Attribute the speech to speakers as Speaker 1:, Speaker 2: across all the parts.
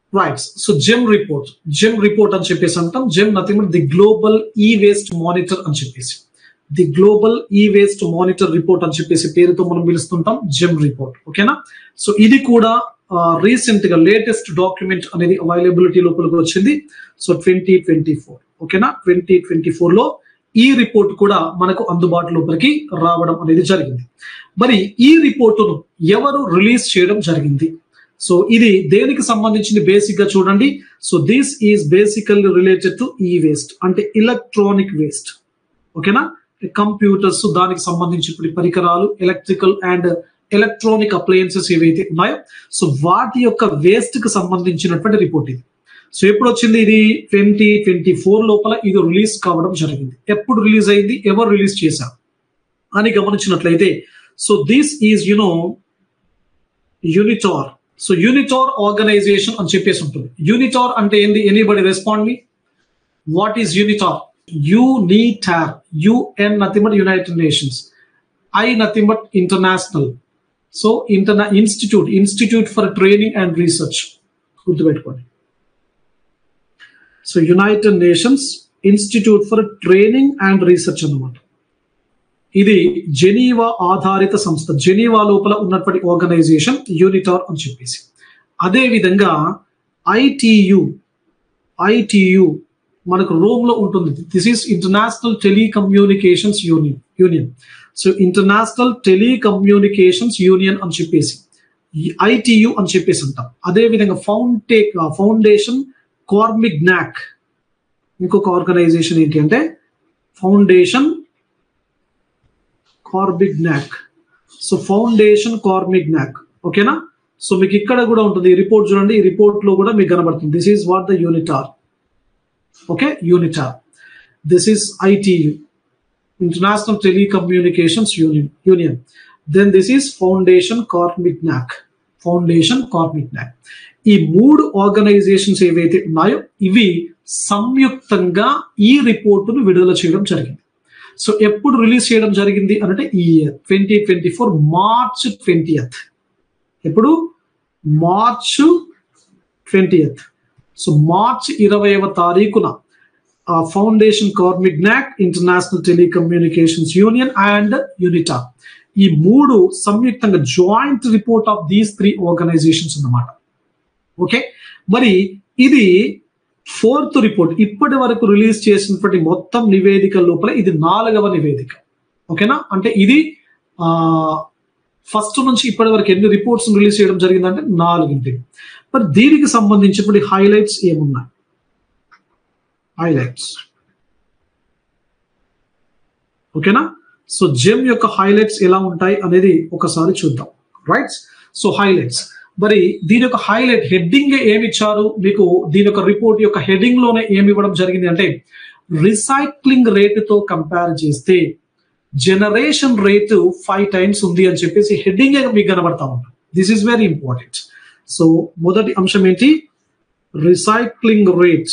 Speaker 1: right so GEM report GEM report అని చెప్పేసి అంటాం GEM nothing but the global e waste monitor అని చెప్పేసి the global e waste monitor report అని చెప్పేసి పేరుతో మనం పిలుస్తుంటాం జెమ్ రిపోర్ట్ ఓకేనా సో ఇది కూడా రీసెంట్ గా లేటెస్ట్ డాక్యుమెంట్ అనేది అవైలబిలిటీ లోపలికి వచ్చింది సో ట్వంటీ ట్వంటీ ఫోర్ ఓకేనా ట్వంటీ ట్వంటీ ఫోర్ లో ఈ రిపోర్ట్ కూడా మనకు అందుబాటు లోపలికి రావడం అనేది జరిగింది మరి ఈ రిపోర్టును ఎవరు రిలీజ్ చేయడం జరిగింది సో ఇది దేనికి సంబంధించింది బేసిక్ గా చూడండి so this is basically related to e waste అంటే ఎలక్ట్రానిక్ వేస్ట్ ఓకేనా కంప్యూటర్స్ దానికి సంబంధించిన పరికరాలు ఎలక్ట్రికల్ అండ్ ఎలక్ట్రానిక్ అప్లయన్సెస్ ఏవైతే ఉన్నాయో సో వాటి యొక్క వేస్ట్ కి సంబంధించినటువంటి రిపోర్ట్ ఇది సో ఎప్పుడు వచ్చింది ఇది ట్వంటీ ట్వంటీ ఫోర్ లోపల ఇది రిలీజ్ కావడం జరిగింది ఎప్పుడు రిలీజ్ అయింది ఎవరు రిలీజ్ చేశారు అని గమనించినట్లయితే so this is you know UNITAR so UNITAR organisation అని చెప్పేసి ఉంటుంది యూనిటార్ అంటే ఏంది anybody respond me what is UNITAR UNITAR UN nothing but united nations I nothing but international so ఇంటర్నా institute institute for training and research గుర్తుపెట్టుకోండి so united nations institute for training and research అన్నమాట ఇది Geneva ఆధారిత సంస్థ Geneva లోపల ఉన్నటువంటి organisation UNITAR అని చెప్పేసి అదే విధంగా ఐటియు ఐటియు మనకు రోమ్ లో ఉంటుంది this is international telecommunications union union so international telecommunications union అని చెప్పేసి ఐటియు అని చెప్పేసి అంటాం అదే విధంగా ఫౌంటేక్ ఫౌండేషన్ కార్మిక్ నాక్ ఇంకొక ఆర్గనైజేషన్ ఏంటి అంటే ఫౌండేషన్ కార్బిక్ నాక్ సో ఫౌండేషన్ కార్మిక్ నాక్ ఓకేనా సో మీకు ఇక్కడ కూడా ఉంటుంది ఈ రిపోర్ట్ చూడండి ఈ రిపోర్ట్ లో కూడా మీకు కనబడుతుంది this is what the UNITAR okay UNITAR this is ITU international telecommunications union union then this is foundation Carmignac foundation Carmignac ఈ మూడు ఆర్గనైజేషన్స్ ఏవైతే ఉన్నాయో ఇవి సంయుక్తంగా ఈ రిపోర్టును విడుదల చేయడం జరిగింది సో ఎప్పుడు రిలీజ్ చేయడం జరిగింది అంటే ఈ year twenty twenty four March twentieth ఎప్పుడు మార్చ్ ట్వంటీయత్ సో మార్చ్ ఇరవైవ తారీఖున foundation Carmignac international telecommunications union and UNITAR ఈ మూడు సంయుక్తంగా joint report of these three organisations అన్నమాట ఓకే మరి ఇది ఫోర్త్ రిపోర్ట్ ఇప్పటి వరకు రిలీజ్ చేసినటువంటి మొత్తం నివేదిక లోపల ఇది నాలుగవ నివేదిక ఓకేనా అంటే ఇది ఫస్ట్ నుంచి ఇప్పటి వరకు ఎన్ని రిపోర్ట్స్ రిలీజ్ చేయడం జరిగిందంటే నాలుగింటి మరి దీనికి సంబంధించినటువంటి హైలైట్స్ ఏమున్నాయి హైలైట్స్ ఓకేనా సో జెమ్ యొక్క హైలైట్స్ ఎలా ఉంటాయి అనేది ఒకసారి చూద్దాం రైట్ సో హైలైట్స్ మరి దీని యొక్క హైలైట్ హెడ్డింగ్ ఏమి ఇచ్చారు మీకు దీని యొక్క రిపోర్ట్ యొక్క హెడ్డింగ్ లోనే ఏమి ఇవ్వడం జరిగింది అంటే రీసైక్లింగ్ రేటుతో కంపేర్ చేస్తే జనరేషన్ రేటు ఫైవ్ టైమ్స్ ఉంది అని చెప్పేసి హెడ్డింగ్ మీకు కనబడతా ఉంటుంది this is very important so మొదటి అంశం ఏంటి recycling rate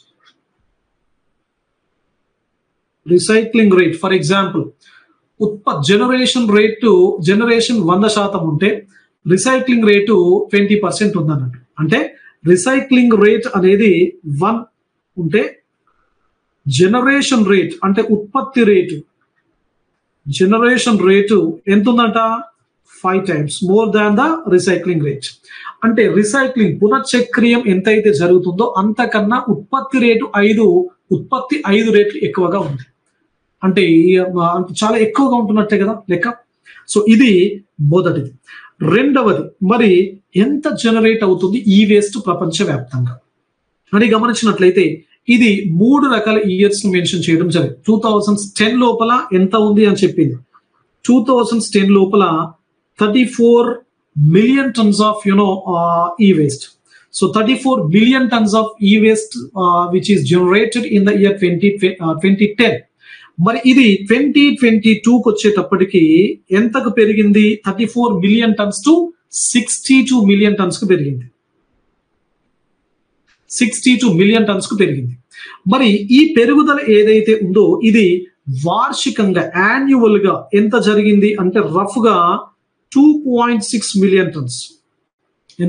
Speaker 1: recycling rate for example ఉత్పత్ జనరేషన్ రేటు జనరేషన్ వంద శాతం ఉంటే రీసైక్లింగ్ రేటు ట్వంటీ పర్సెంట్ ఉందన్నట్టు అంటే రీసైక్లింగ్ రేట్ అనేది వన్ ఉంటే జనరేషన్ రేట్ అంటే ఉత్పత్తి రేటు జనరేషన్ రేటు ఎంత ఉందంట five times more than the recycling rate అంటే రీసైక్లింగ్ పునఃచక్రియం ఎంతైతే జరుగుతుందో అంతకన్నా ఉత్పత్తి రేటు ఐదు ఉత్పత్తి ఐదు రేట్లు ఎక్కువగా ఉంది అంటే చాలా ఎక్కువగా ఉంటున్నట్టే కదా లెక్క సో ఇది మొదటిది రెండవది మరి ఎంత జనరేట్ అవుతుంది ఈ వేస్ట్ ప్రపంచవ్యాప్తంగా అని గమనించినట్లయితే ఇది మూడు రకాల ఇయర్స్ మెన్షన్ చేయడం జరిగింది టూ థౌజండ్ టెన్ లోపల ఎంత ఉంది అని చెప్పింది టూ థౌజండ్ టెన్ లోపల thirty four million tons of you know e waste so thirty four billion tons of e waste which is generated in the year twenty twenty ten మరి ఇది twenty twenty టూకి వచ్చేటప్పటికి ఎంతకు పెరిగింది thirty four million tons to sixty two million tons కు పెరిగింది sixty two million tons కు పెరిగింది మరి ఈ పెరుగుదల ఏదైతే ఉందో ఇది వార్షికంగా యాన్యువల్ గా ఎంత జరిగింది అంటే రఫ్ గా two point six million tons ఎంత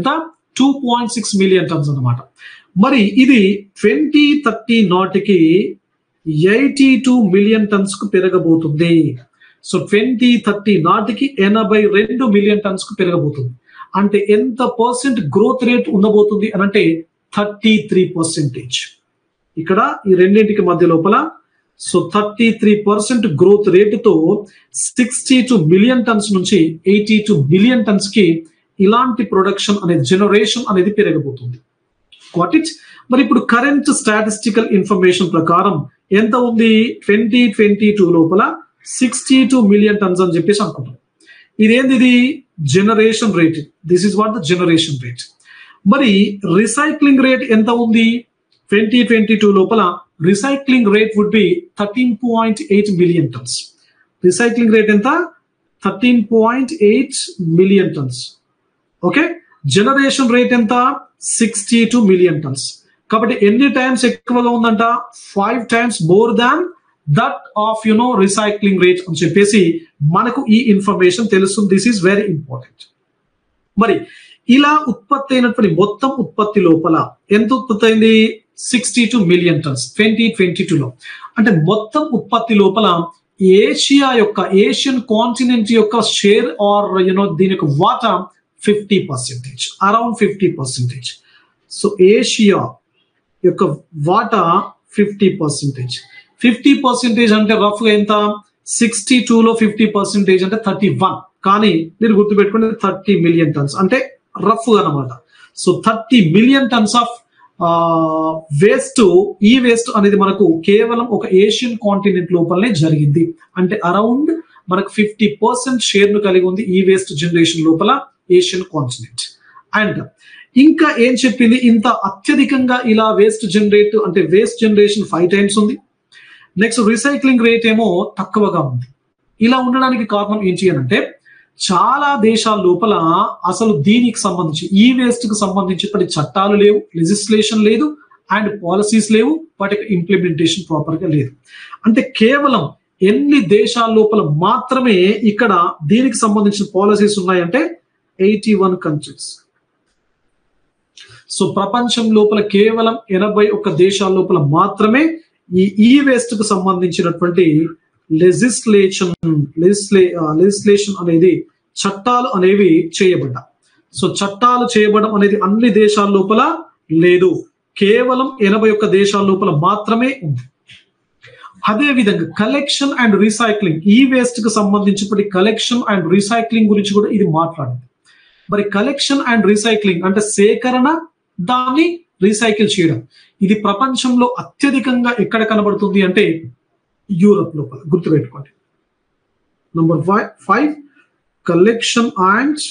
Speaker 1: two point six million tons అనమాట మరి ఇది ట్వంటీ థర్టీ నాటికి ఎయిటీ టూ మిలియన్ టన్స్ కు పెరగబోతుంది సో ట్వంటీ థర్టీ నాటికి ఎనభై రెండు మిలియన్ టన్స్ కు పెరగబోతుంది అంటే ఎంత పర్సెంట్ గ్రోత్ రేట్ ఉండబోతుంది అని అంటే థర్టీ త్రీ పర్సెంటేజ్ ఇక్కడ ఈ రెండింటికి మధ్య లోపల so thirty three percent growth రేటుతో సిక్స్టీ టూ మిలియన్ టన్స్ నుంచి ఎయిటీ టూ బిలియన్ టన్స్ కి ఇలాంటి ప్రొడక్షన్ అనే జనరేషన్ అనేది పెరగబోతుంది వాట్ ఇట్ మరి ఇప్పుడు కరెంట్ స్టాటిస్టికల్ ఇన్ఫర్మేషన్ ప్రకారం ఎంత ఉంది ట్వంటీ ట్వంటీ టూ లోపల సిక్స్టీ టూ మిలియన్ టన్స్ అని చెప్పేసి అనుకుంటాం ఇదేంది ఇది generation rate this is what the generation rate మరి రిసైక్లింగ్ రేట్ ఎంత ఉంది ట్వంటీ ట్వంటీ టూ లోపల recycling rate would be thirteen point eight million tons recycling rate ఎంత thirteen point eight million tons okay generation rate ఎంత sixty two million tons కాబట్టి ఎన్ని times ఎక్కువగా ఉందంట five times more than that of you know recycling rate అని చెప్పేసి మనకు ఈ ఇన్ఫర్మేషన్ తెలుస్తుంది దిస్ ఈస్ వెరీ ఇంపార్టెంట్ మరి ఇలా ఉత్పత్తి అయినటువంటి మొత్తం ఉత్పత్తి లోపల ఎంత ఉత్పత్తి అయింది sixty two million tons twenty twenty టూలో అంటే మొత్తం ఉత్పత్తి లోపల ఏషియా యొక్క ఏషియన్ కాంటినెంట్ యొక్క షేర్ ఆర్ యునో దీని యొక్క వాటా fifty percentage around fifty percentage so Asia యొక్క వాటా ఫిఫ్టీ పర్సెంటేజ్ ఫిఫ్టీ పర్సెంటేజ్ అంటే రఫ్ గా ఎంత సిక్స్టీ టూలో ఫిఫ్టీ పర్సెంటేజ్ అంటే థర్టీ వన్ కానీ మీరు గుర్తుపెట్టుకుంటే థర్టీ మిలియన్ టన్స్ అంటే రఫ్ అనమాట so thirty million tons of waste e waste అనేది మనకు కేవలం ఒక ఏషియన్ కాంటినెంట్ లోపలనే జరిగింది అంటే అరౌండ్ మనకు ఫిఫ్టీ పర్సెంట్ షేర్ ను కలిగి ఉంది ఈ వేస్ట్ జనరేషన్ లోపల ఏషియన్ కాంటినెంట్ అండ్ ఇంకా ఏం చెప్పింది ఇంత అత్యధికంగా ఇలా వేస్ట్ జనరేట్ అంటే వేస్ట్ జనరేషన్ ఫైవ్ టైమ్స్ ఉంది నెక్స్ట్ రీసైక్లింగ్ రేట్ ఏమో తక్కువగా ఉంది ఇలా ఉండడానికి కారణం ఏంటి అని అంటే చాలా దేశాల లోపల అసలు దీనికి సంబంధించి ఈ వేస్ట్ కు సంబంధించి ఇప్పటి చట్టాలు లేవు లెజిస్లేషన్ లేదు అండ్ పాలసీస్ లేవు వాటి ఇంప్లిమెంటేషన్ ప్రాపర్ గా లేదు అంటే కేవలం ఎన్ని దేశాల లోపల మాత్రమే ఇక్కడ దీనికి సంబంధించిన పాలసీస్ ఉన్నాయంటే ఎయిటీ వన్ కంట్రీస్ సో ప్రపంచం లోపల కేవలం ఎనభై ఒక్క దేశాల లోపల మాత్రమే ఈ ఈ వేస్ట్ కు సంబంధించినటువంటి లెజిస్లేషన్ లెజిస్లే లెజిస్లేషన్ అనేది చట్టాలు అనేవి చేయబడ్డా సో చట్టాలు చేయబడడం అనేది అన్ని దేశాల లోపల లేదు కేవలం ఎనభై ఒక్క దేశాల లోపల మాత్రమే ఉంది అదే విధంగా collection and recycling e waste కు సంబంధించినటువంటి కలెక్షన్ అండ్ రీసైక్లింగ్ గురించి కూడా ఇది మాట్లాడింది మరి కలెక్షన్ అండ్ రీసైక్లింగ్ అంటే సేకరణ దాన్ని రీసైకిల్ చేయడం ఇది ప్రపంచంలో అత్యధికంగా ఎక్కడ కనబడుతుంది అంటే యూరప్ లోపల గుర్తుపెట్టుకోండి number five five collection and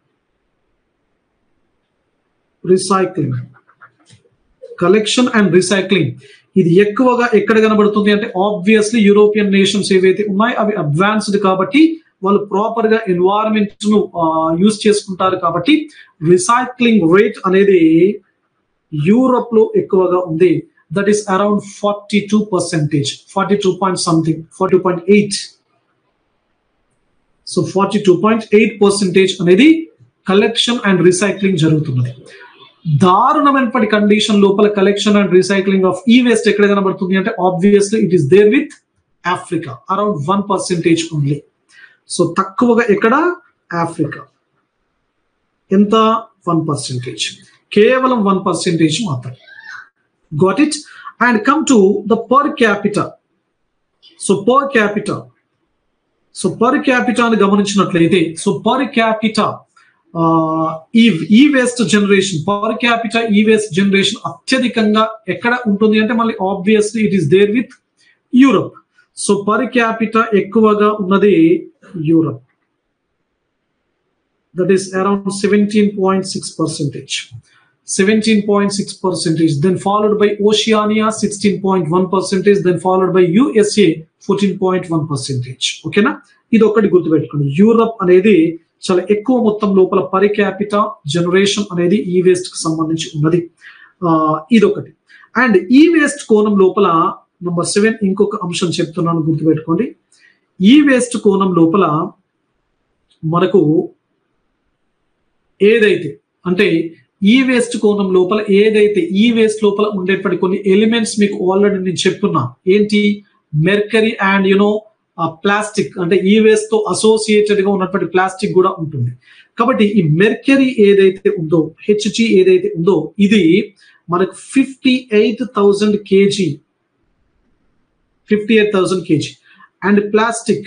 Speaker 1: recycling collection and recycling ఇది ఎక్కువగా ఎక్కడ కనబడుతుంది అంటే ఆబ్వియస్లీ యూరోపియన్ నేషన్స్ ఏవైతే ఉన్నాయో అవి అడ్వాన్స్డ్ కాబట్టి వాళ్ళు ప్రాపర్ గా ఎన్వైరన్మెంట్ ను యూజ్ చేసుకుంటారు కాబట్టి రీసైక్లింగ్ రేట్ అనేది యూరోప్ లో ఎక్కువగా ఉంది that is around forty two percentage forty two point something forty point eight so forty two point eight percentage అనేది కలెక్షన్ అండ్ రీసైక్లింగ్ జరుగుతున్నది దారుణమైనటువంటి కండిషన్ లోపల collection and recycling of e waste ఎక్కడ కనబడుతుంది అంటే obviously it is there with Africa around one percentage only so తక్కువగా ఎక్కడ Africa ఎంత వన్ పర్సెంటేజ్ కేవలం వన్ పర్సెంటేజ్ మాత్రం got it and come to the per capital so per capital so per క్యాపిటాని గమనించినట్లయితే so per capita e e waste generation per capita e waste generation అత్యధికంగా ఎక్కడ ఉంటుంది అంటే మళ్ళీ obviously it is there with Europe so per capita ఎక్కువగా ఉన్నది Europe that is around seventeen point six percentage seventeen point six percentage then followed by Oceania sixteen point one percentage then followed by USA fourteen point one percentage ఓకేనా ఇది ఒకటి గుర్తుపెట్టుకోండి Europe అనేది చాలా ఎక్కువ మొత్తం లోపల పరి క్యాపిటా జనరేషన్ అనేది ఈ వేస్ట్ కి సంబంధించి ఉన్నది ఇదొకటి అండ్ ఈ వేస్ట్ కోణం లోపల నంబర్ సెవెన్ ఇంకొక అంశం చెప్తున్నాను గుర్తుపెట్టుకోండి ఈ వేస్ట్ కోణం లోపల మనకు ఏదైతే అంటే ఈ వేస్ట్ కోణం లోపల ఏదైతే ఈ వేస్ట్ లోపల ఉండేటువంటి కొన్ని ఎలిమెంట్స్ మీకు ఆల్రెడీ నేను చెప్తున్నా ఏంటి మెర్కరీ అండ్ యునో ప్లాస్టిక్ అంటే ఈ వేస్ట్ తో అసోసియేటెడ్ గా ఉన్నటువంటి ప్లాస్టిక్ కూడా ఉంటుంది కాబట్టి ఈ మెర్కరీ ఏదైతే ఉందో హెచ్జి ఏదైతే ఉందో ఇది మనకు fifty eight thousand kg fifty eight thousand kg and plastic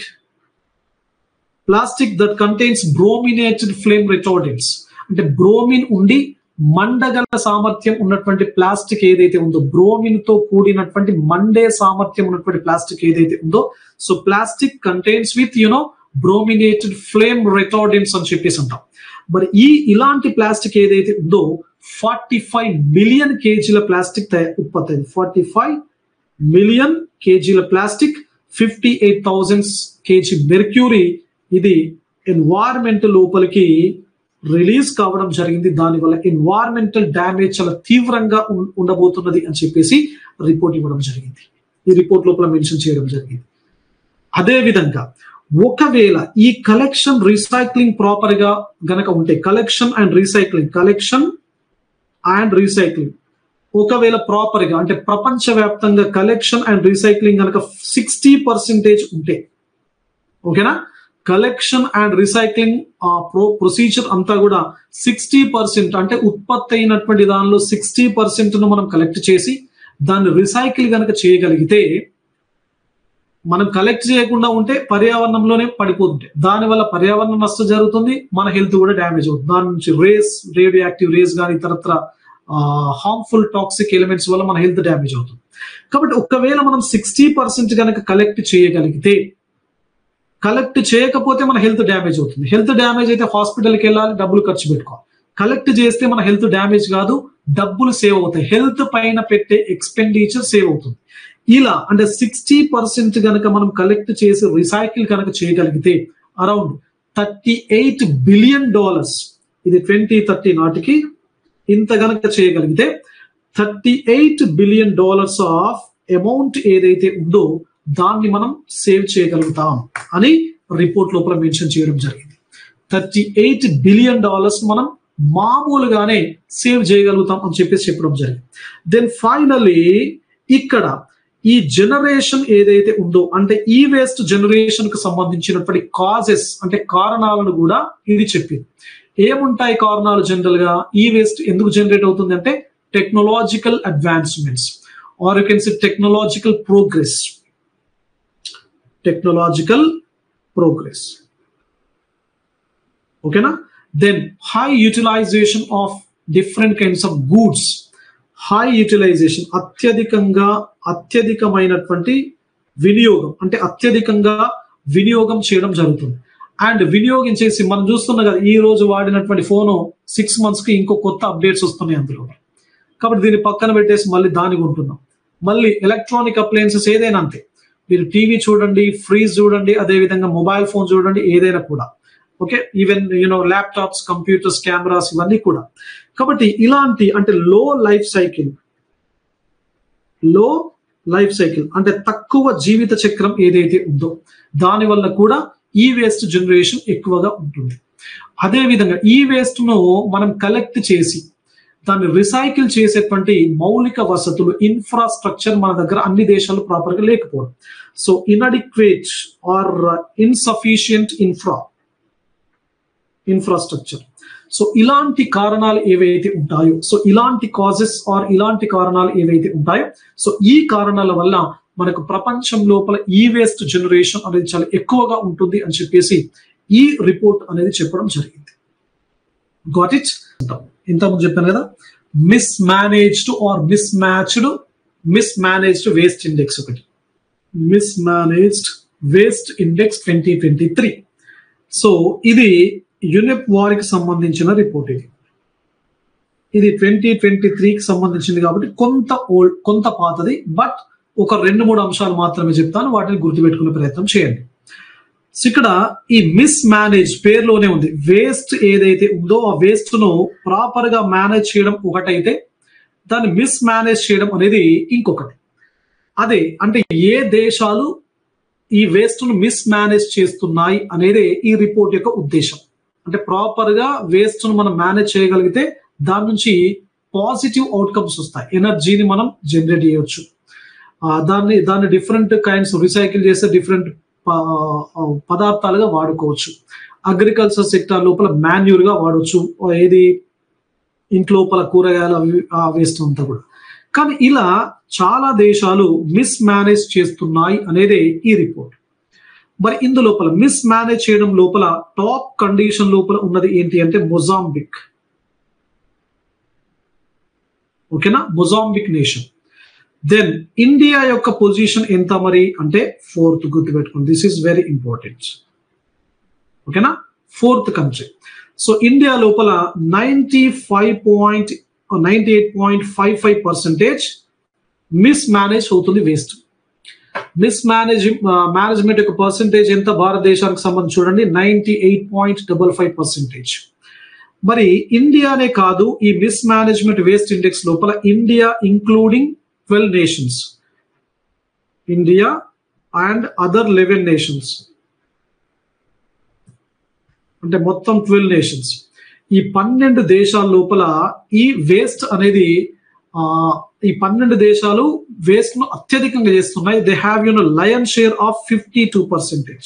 Speaker 1: plastic that contains brominated flame retardants అంటే బ్రోమిన్ ఉండి మండగల సామర్థ్యం ఉన్నటువంటి ప్లాస్టిక్ ఏదైతే ఉందో బ్రోమిన్ తో కూడినటువంటి మండే సామర్థ్యం ఉన్నటువంటి ప్లాస్టిక్ ఏదైతే ఉందో so plastic contains with you know brominated flame retardants అని చెప్పేసి అంటాం మరి ఈ ఇలాంటి ప్లాస్టిక్ ఏదైతే ఉందో ఫార్టీ ఫైవ్ మిలియన్ కేజీల ప్లాస్టిక్ ఉత్పత్తి అయింది ఫార్టీ ఫైవ్ మిలియన్ కేజీల plastic fifty eight thousand kg mercury ఇది ఎన్వైర్మెంట్ లోపలికి రిలీజ్ కావడం జరిగింది దానివల్ల ఎన్వైర్మెంటల్ డ్యామేజ్ చాలా తీవ్రంగా ఉం- ఉండబోతున్నది అని చెప్పేసి రిపోర్ట్ ఇవ్వడం జరిగింది ఈ రిపోర్ట్ లోపల మెన్షన్ చేయడం జరిగింది అదే విధంగా ఒకవేళ ఈ కలెక్షన్ రీసైక్లింగ్ ప్రాపర్ గా గనక ఉంటే collection and recycling collection and recycling ఒకవేళ ప్రాపర్ గా అంటే ప్రపంచవ్యాప్తంగా కలెక్షన్ అండ్ రీసైక్లింగ్ కనుక సిక్స్టీ పర్సెంటేజ్ ఉంటే okay collection and recycling pro procedure అంతా కూడా సిక్స్టీ పర్సెంట్ అంటే ఉత్పత్తి అయినటువంటి దానిలో సిక్స్టీ పర్సెంట్ ను మనం కలెక్ట్ చేసి దాన్ని రీసైకిల్ కనుక చేయగలిగితే మనం కలెక్ట్ చేయకుండా ఉంటే పర్యావరణంలోనే పడిపోతుంటే దానివల్ల పర్యావరణ నష్టం జరుగుతుంది మన హెల్త్ కూడా డ్యామేజ్ అవుతుంది దాని నుంచి రేస్ రేడియో యాక్టివ్ రేస్ కానీ ఇతరత్ర హార్మ్ఫుల్ టాక్సిక్ ఎలిమెంట్స్ వల్ల మన హెల్త్ డ్యామేజ్ అవుతుంది కాబట్టి ఒకవేళ మనం సిక్స్టీ పర్సెంట్ కనుక కలెక్ట్ చేయగలిగితే కలెక్ట్ చేయకపోతే మన హెల్త్ డ్యామేజ్ అవుతుంది హెల్త్ డ్యామేజ్ అయితే హాస్పిటల్కి వెళ్ళాలి డబ్బులు ఖర్చు పెట్టుకోవాలి కలెక్ట్ చేస్తే మన హెల్త్ డ్యామేజ్ కాదు డబ్బులు సేవ్ అవుతాయి హెల్త్ పైన పెట్టే ఎక్స్పెండిచర్ సేవ్ అవుతుంది ఇలా అంటే సిక్స్టీ పర్సెంట్ కనుక మనం కలెక్ట్ చేసి రీసైకిల్ కనుక చేయగలిగితే around thirty eight billion dollars ఇది ట్వంటీ థర్టీ నాటికి ఇంత గనక చేయగలిగితే thirty eight billion dollars of amount ఏదైతే ఉందో దాన్ని మనం సేవ్ చేయగలుగుతాం అని రిపోర్ట్ లోపల మెన్షన్ చేయడం జరిగింది థర్టీ ఎయిట్ బిలియన్ డాలర్స్ మనం మామూలుగానే సేవ్ చేయగలుగుతాం అని చెప్పేసి చెప్పడం జరిగింది దెన్ ఫైనలీ ఇక్కడ ఈ జనరేషన్ ఏదైతే ఉందో అంటే ఈ వేస్ట్ జనరేషన్ కు సంబంధించినటువంటి కాజెస్ అంటే కారణాలను కూడా ఇది చెప్పింది ఏముంటాయి కారణాలు జనరల్ గా ఈ వేస్ట్ ఎందుకు జనరేట్ అవుతుంది అంటే technological advancements or you can see technological progress technological progress ఓకేనా then high utilisation of different kinds of goods high utilisation అత్యధికంగా అత్యధికమైనటువంటి వినియోగం అంటే అత్యధికంగా వినియోగం చేయడం జరుగుతుంది అండ్ వినియోగించేసి మనం చూస్తున్నాం కదా ఈ రోజు వాడినటువంటి ఫోను సిక్స్ మంత్స్ కి ఇంకో కొత్త అప్డేట్స్ వస్తున్నాయి అందులో కాబట్టి దీన్ని పక్కన పెట్టేసి మళ్ళీ దాన్ని కొంటున్నాం మళ్ళీ ఎలక్ట్రానిక్ అప్లయన్సెస్ ఏదైనా అంతే మీరు టీవీ చూడండి ఫ్రీజ్ చూడండి అదే విధంగా మొబైల్ ఫోన్ చూడండి ఏదైనా కూడా okay even you know laptops computers cameras ఇవన్నీ కూడా కాబట్టి ఇలాంటి అంటే low life cycle low life cycle అంటే తక్కువ జీవిత చక్రం ఏదైతే ఉందో దాని వల్ల కూడా ఈ వేస్ట్ జనరేషన్ ఎక్కువగా ఉంటుంది అదే విధంగా ఈ వేస్ట్ ను మనం కలెక్ట్ చేసి దాన్ని రీసైకిల్ చేసేటువంటి మౌలిక వసతులు ఇన్ఫ్రాస్ట్రక్చర్ మన దగ్గర అన్ని దేశాలు ప్రాపర్ గా లేకపోవడం so inadequate or insufficient infra infrastructure so ఇలాంటి కారణాలు ఏవైతే ఉంటాయో సో ఇలాంటి కాజెస్ ఆర్ ఇలాంటి కారణాలు ఏవైతే ఉంటాయో సో ఈ కారణాల వల్ల మనకు ప్రపంచం లోపల ఈ వేస్ట్ జనరేషన్ అనేది చాలా ఎక్కువగా ఉంటుంది అని చెప్పేసి ఈ రిపోర్ట్ అనేది చెప్పడం జరిగింది గాట్ ఇట్ ఇంతకుముందు చెప్పాను కదా mismanaged or mismatched mismanaged waste index ఒకటి mismanaged waste index twenty twenty three so ఇది యునిప్ వారికి సంబంధించిన రిపోర్ట్ ఇది ఇది ట్వంటీ ట్వంటీ త్రీకి సంబంధించింది కాబట్టి కొంత ఓల్డ్ కొంత పాతది బట్ ఒక రెండు మూడు అంశాలు మాత్రమే చెప్తాను వాటిని గుర్తుపెట్టుకునే ప్రయత్నం చేయండి సో ఇక్కడ ఈ మిస్ మేనేజ్ పేరులోనే ఉంది వేస్ట్ ఏదైతే ఉందో ఆ వేస్ట్ ను ప్రాపర్ గా మేనేజ్ చేయడం ఒకటైతే దాన్ని మిస్ మేనేజ్ చేయడం అనేది ఇంకొకటి అదే అంటే ఏ దేశాలు ఈ వేస్ట్ ను మిస్ మేనేజ్ చేస్తున్నాయి అనేది ఈ రిపోర్ట్ యొక్క ఉద్దేశం అంటే ప్రాపర్ గా వేస్ట్ ను మనం మేనేజ్ చేయగలిగితే దాని నుంచి పాజిటివ్ అవుట్కమ్స్ వస్తాయి ఎనర్జీని మనం జనరేట్ చేయొచ్చు ఆ, దాన్ని దాన్ని డిఫరెంట్ కైండ్స్ రీసైకిల్ చేస్తే డిఫరెంట్ పదార్థాలుగా వాడుకోవచ్చు అగ్రికల్చర్ సెక్టార్ లోపల మాన్యూర్ గా వాడవచ్చు ఏది ఇంట్లో లోపల కూరగాయలు అవి వేస్ట్ అంతా కూడా కానీ ఇలా చాలా దేశాలు మిస్ మేనేజ్ చేస్తున్నాయి అనేదే ఈ రిపోర్ట్ మరి ఇందు లోపల మిస్ మేనేజ్ చేయడం లోపల టాప్ కండిషన్ లోపల ఉన్నది ఏంటి అంటే మొజాంబిక్ ఓకేనా మొజాంబిక్ నేషన్ దెన్ ఇండియా యొక్క పొజిషన్ ఎంత మరి అంటే ఫోర్త్ గుర్తుపెట్టుకోండి దిస్ ఈస్ వెరీ ఇంపార్టెంట్ ఓకేనా ఫోర్త్ కంట్రీ సో ఇండియా లోపల ninety five point ninety eight point five five percentage miss manage అవుతుంది వేస్ట్ మిస్ మేనేజ్ మేనేజ్మెంట్ యొక్క పర్సెంటేజ్ ఎంత భారతదేశానికి సంబంధించి చూడండి ninety eight point double five percentage మరి ఇండియానే కాదు ఈ మిస్ మేనేజ్మెంట్ వేస్ట్ ఇండెక్స్ లోపల India including twelve nations India and other eleven nations అంటే మొత్తం ట్వెల్వ్ నేషన్స్ ఈ పన్నెండు దేశాల లోపల ఈ వేస్ట్ అనేది ఆ, ఈ పన్నెండు దేశాలు వేస్ట్ ను అత్యధికంగా చేస్తున్నాయి దే హ్యావ్ యూన్ lion share of fifty two percentage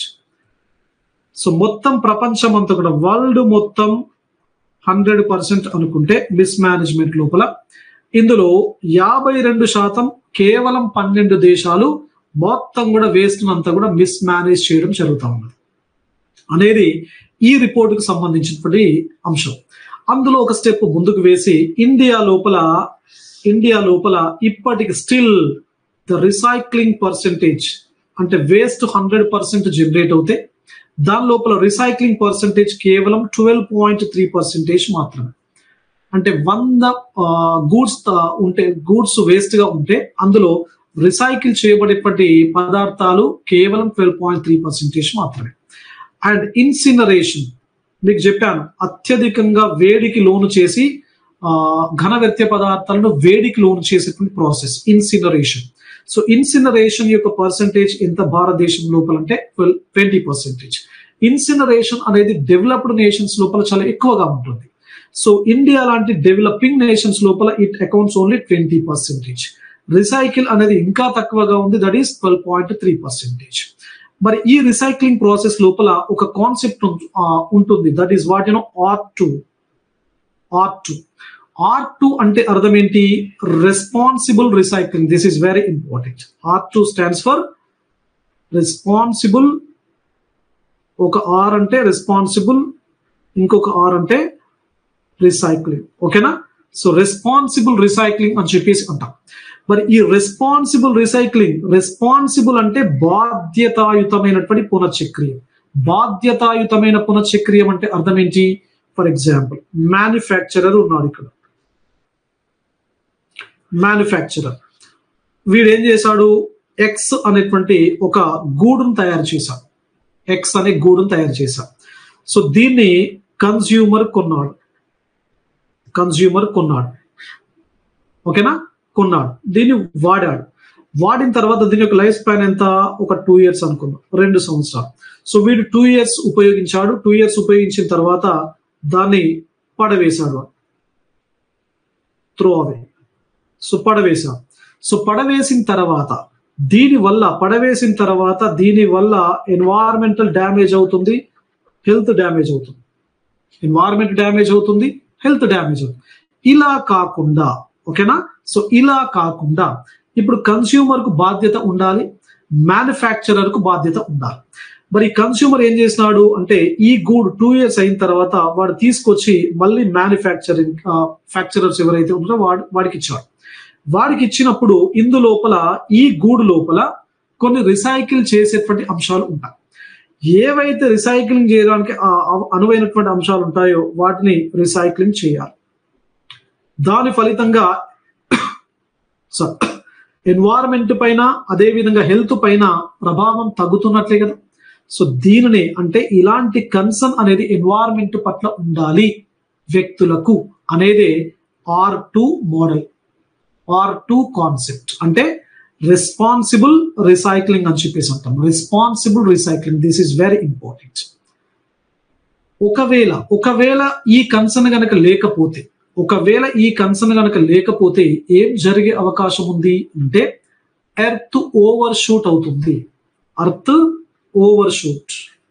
Speaker 1: so మొత్తం ప్రపంచం అంతా కూడా వరల్డ్ మొత్తం హండ్రెడ్ పర్సెంట్ అనుకుంటే మిస్ మేనేజ్మెంట్ లోపల ఇందులో యాభై రెండు శాతం కేవలం పన్నెండు దేశాలు మొత్తం కూడా వేస్ట్ అంతా కూడా మిస్ మేనేజ్ చేయడం జరుగుతూ ఉన్నది అనేది ఈ రిపోర్టుకు సంబంధించినటువంటి అంశం అందులో ఒక స్టెప్ ముందుకు వేసి ఇండియా లోపల ఇండియా లోపల ఇప్పటికి స్టిల్ ద రిసైక్లింగ్ పర్సెంటేజ్ అంటే వేస్ట్ హండ్రెడ్ పర్సెంట్ జనరేట్ అవుతే దాని లోపల రిసైక్లింగ్ పర్సెంటేజ్ కేవలం ట్వెల్వ్ పాయింట్ త్రీ పర్సెంటేజ్ మాత్రమే అంటే వంద గూడ్స్ ఉంటే గూడ్స్ వేస్ట్ గా ఉంటే అందులో రిసైకిల్ చేయబడేటువంటి పదార్థాలు కేవలం ట్వెల్వ్ పాయింట్ త్రీ పర్సెంటేజ్ మాత్రమే అండ్ ఇన్సినరేషన్ మీకు చెప్పాను అత్యధికంగా వేడికి లోను చేసి ఆ, ఘన వ్యర్థ పదార్థాలను వేడికి లోను చేసేటువంటి ప్రాసెస్ ఇన్సినరేషన్ సో ఇన్సినరేషన్ యొక్క పర్సంటేజ్ ఎంత భారతదేశం లోపల అంటే ట్వెల్వ్ ట్వంటీ పర్సెంటేజ్ ఇన్సినరేషన్ అనేది డెవలప్డ్ నేషన్స్ లోపల చాలా ఎక్కువగా ఉంటుంది సో ఇండియా లాంటి డెవలపింగ్ నేషన్స్ లోపల it accounts only twenty percentage recycle అనేది ఇంకా తక్కువగా ఉంది that is twelve point three percentage మరి ఈ రిసైక్లింగ్ ప్రాసెస్ లోపల ఒక కాన్సెప్ట్ ఉంటుంది that is what you know R two R two R two అంటే అర్థం ఏంటి responsible recycling this is very important R two stands for responsible ఒక ఆర్ అంటే రెస్పాన్సిబుల్ ఇంకొక ఆర్ అంటే రీసైక్లింగ్ ఓకేనా సో రెస్పాన్సిబుల్ రీసైక్లింగ్ అని చెప్పేసి అంటాం మరి ఈ రెస్పాన్సిబుల్ రీసైక్లింగ్ రెస్పాన్సిబుల్ అంటే బాధ్యతాయుతమైనటువంటి పునశ్చక్రియం బాధ్యతాయుతమైన పునశ్చక్రియం అంటే అర్థం ఏంటి ఫర్ ఎగ్జాంపుల్ మ్యానుఫ్యాక్చరర్ ఉన్నాడు ఇక్కడ మ్యానుఫ్యాక్చరర్ వీడు ఏం చేశాడు ఎక్స్ అనేటువంటి ఒక గూడును తయారు చేశాడు ఎక్స్ అనే గూడును తయారు చేశాడు సో దీన్ని కన్స్యూమర్ కొన్నాడు కన్స్యూమర్ కొన్నాడు ఓకేనా కొన్నాడు దీన్ని వాడాడు వాడిన తర్వాత దీని యొక్క లైఫ్ స్పాన్ ఎంత ఒక టూ ఇయర్స్ అనుకుందాం రెండు సంవత్సరాలు సో వీడు టూ ఇయర్స్ ఉపయోగించాడు టూ ఇయర్స్ ఉపయోగించిన తర్వాత దాన్ని పడవేశాడు త్రో అవే సో పడవేశాడు సో పడవేసిన తర్వాత దీని వల్ల పడవేసిన తర్వాత దీని వల్ల ఎన్వైరాన్మెంటల్ డ్యామేజ్ అవుతుంది హెల్త్ డ్యామేజ్ అవుతుంది ఎన్వైరాన్మెంట్ డ్యామేజ్ అవుతుంది హెల్త్ డ్యామేజ్ అవుతుంది ఇలా కాకుండా ఓకేనా సో ఇలా కాకుండా ఇప్పుడు కన్స్యూమర్ కు బాధ్యత ఉండాలి మ్యానుఫ్యాక్చరర్ కు బాధ్యత ఉండాలి మరి కన్స్యూమర్ ఏం చేసినాడు అంటే ఈ గూడ్ టూ ఇయర్స్ అయిన తర్వాత వాడు తీసుకొచ్చి మళ్ళీ మ్యానుఫ్యాక్చరింగ్ ఫ్యాక్చరర్స్ ఎవరైతే ఉన్నారో వాడు వాడికి ఇచ్చాడు వాడికి ఇచ్చినప్పుడు ఇందు లోపల ఈ గూడు లోపల కొన్ని రిసైకిల్ చేసేటువంటి అంశాలు ఉంటాయి ఏవైతే రిసైక్లింగ్ చేయడానికి ఆ అవ- అనువైనటువంటి అంశాలు ఉంటాయో వాటిని రిసైక్లింగ్ చేయాలి దాని ఫలితంగా ఎన్వైరన్మెంట్ పైన అదే విధంగా హెల్త్ పైన ప్రభావం తగ్గుతున్నట్లే కదా సో దీనిని అంటే ఇలాంటి కన్సర్న్ అనేది ఎన్వైరన్మెంట్ పట్ల ఉండాలి వ్యక్తులకు అనేదే R two model R two concept అంటే రెస్పాన్సిబుల్ రీసైక్లింగ్ అని చెప్పేసి అంటాం responsible recycling this is very important ఒకవేళ ఒకవేళ ఈ కన్సర్న్ గనక లేకపోతే ఒకవేళ ఈ కన్సర్న్ కనుక లేకపోతే ఏం జరిగే అవకాశం ఉంది అంటే ఎర్త్ ఓవర్ షూట్ అవుతుంది అర్త్ ఓవర్ షూట్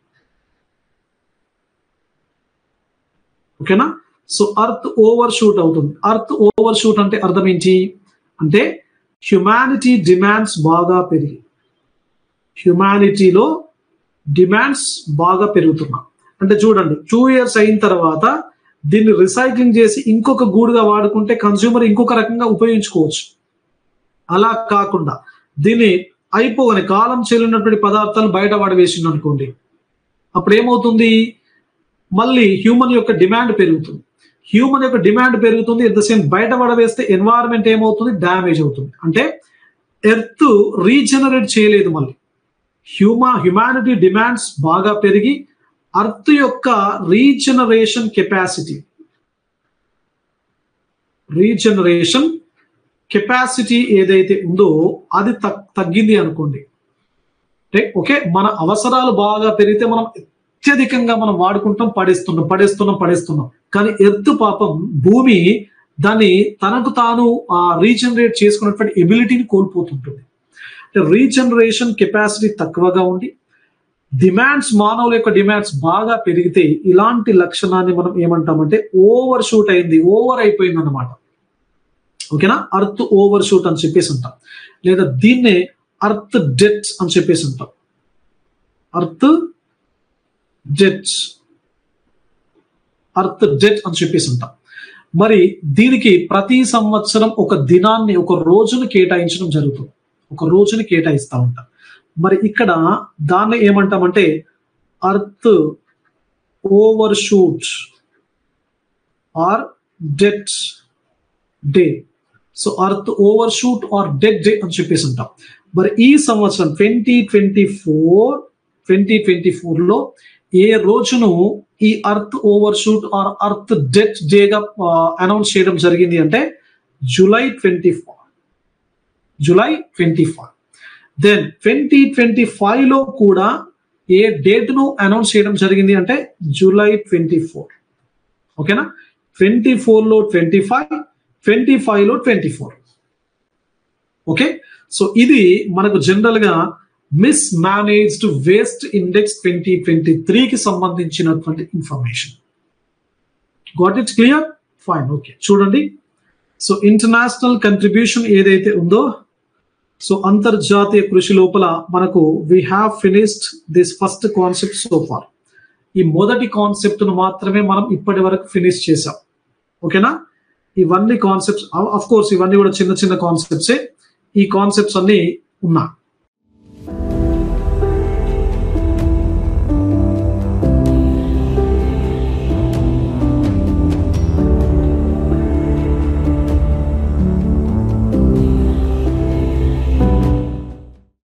Speaker 1: ఓకేనా సో అర్త్ ఓవర్ షూట్ అవుతుంది అర్త్ ఓవర్ షూట్ అంటే అర్థం ఏంటి అంటే హ్యుమానిటీ డిమాండ్స్ బాగా పెరిగి హ్యుమానిటీలో డిమాండ్స్ బాగా పెరుగుతున్నాయి అంటే చూడండి టూ ఇయర్స్ అయిన తర్వాత దీన్ని రీసైక్లింగ్ చేసి ఇంకొక గూడుగా వాడుకుంటే కన్స్యూమర్ ఇంకొక రకంగా ఉపయోగించుకోవచ్చు అలా కాకుండా దీన్ని అయిపోగానే కాలం చెల్లినటువంటి పదార్థాలు బయట పడవేసింది అనుకోండి అప్పుడు ఏమవుతుంది మళ్ళీ హ్యూమన్ యొక్క డిమాండ్ పెరుగుతుంది హ్యూమన్ యొక్క డిమాండ్ పెరుగుతుంది ఎట్ ద సేమ్ బయట పడవేస్తే ఎన్వైరన్మెంట్ ఏమవుతుంది డ్యామేజ్ అవుతుంది అంటే ఎర్త్ రీజనరేట్ చేయలేదు మళ్ళీ హ్యూమా హ్యుమానిటీ డిమాండ్స్ బాగా పెరిగి అర్త్ యొక్క రీజనరేషన్ కెపాసిటీ రీజనరేషన్ కెపాసిటీ ఏదైతే ఉందో అది తగ్గింది అనుకోండి అంటే ఓకే మన అవసరాలు బాగా పెరిగితే మనం అత్యధికంగా మనం వాడుకుంటాం పడేస్తున్నాం పడేస్తున్నాం పడేస్తున్నాం కానీ ఎర్త్ పాపం భూమి దాన్ని తనకు తాను ఆ రీజనరేట్ చేసుకున్నటువంటి ఎబిలిటీని కోల్పోతుంటుంది అంటే రీజనరేషన్ కెపాసిటీ తక్కువగా ఉండి డిమాండ్స్ మానవుల యొక్క డిమాండ్స్ బాగా పెరిగితే ఇలాంటి లక్షణాన్ని మనం ఏమంటామంటే ఓవర్ షూట్ అయింది ఓవర్ అయిపోయింది అనమాట ఓకేనా అర్త్ ఓవర్ షూట్ అని చెప్పేసి అంటాం లేదా దీన్నే అర్త్ డెత్ అని చెప్పేసి అంటాం అర్త్ డెత్ అర్త్ డెత్ అని చెప్పేసి అంటాం మరి దీనికి ప్రతి సంవత్సరం ఒక దినాన్ని ఒక రోజును కేటాయించడం జరుగుతుంది ఒక రోజుని కేటాయిస్తూ ఉంటాం మరి ఇక్కడ దాన్ని ఏమంటామంటే earth overshoot or death day so earth overshoot or death day అని చెప్పేసి ఉంటాం మరి ఈ సంవత్సరం twenty twenty four twenty twenty ఫోర్లో ఏ రోజును ఈ earth overshoot or earth death డేగా అనౌన్స్ చేయడం జరిగింది అంటే July twenty four July twenty five then twenty twenty five లో కూడా ఏ డేట్ ను అనౌన్స్ చేయడం జరిగింది అంటే జూలై ట్వంటీ ఫోర్ ఓకేనా ట్వంటీ ఫోర్ లో ట్వంటీ ఫైవ్ ట్వంటీ ఫైవ్ లో ట్వంటీ ఫోర్ ఓకే సో ఇది మనకు జనరల్ గా mismanaged waste index twenty twenty త్రీకి సంబంధించినటువంటి information got it clear fine okay చూడండి సో ఇంటర్నేషనల్ కంట్రిబ్యూషన్ ఏదైతే ఉందో సో అంతర్జాతీయ కృషి లోపల మనకు we have finished this first concept so far ఈ మొదటి కాన్సెప్ట్ ను మాత్రమే మనం ఇప్పటి వరకు ఫినిష్ చేసాం ఓకేనా ఇవన్నీ కాన్సెప్ట్స్ అఫ్ కోర్స్ ఇవన్నీ కూడా చిన్న చిన్న కాన్సెప్ట్సే ఈ కాన్సెప్ట్స్ అన్ని ఉన్నాయి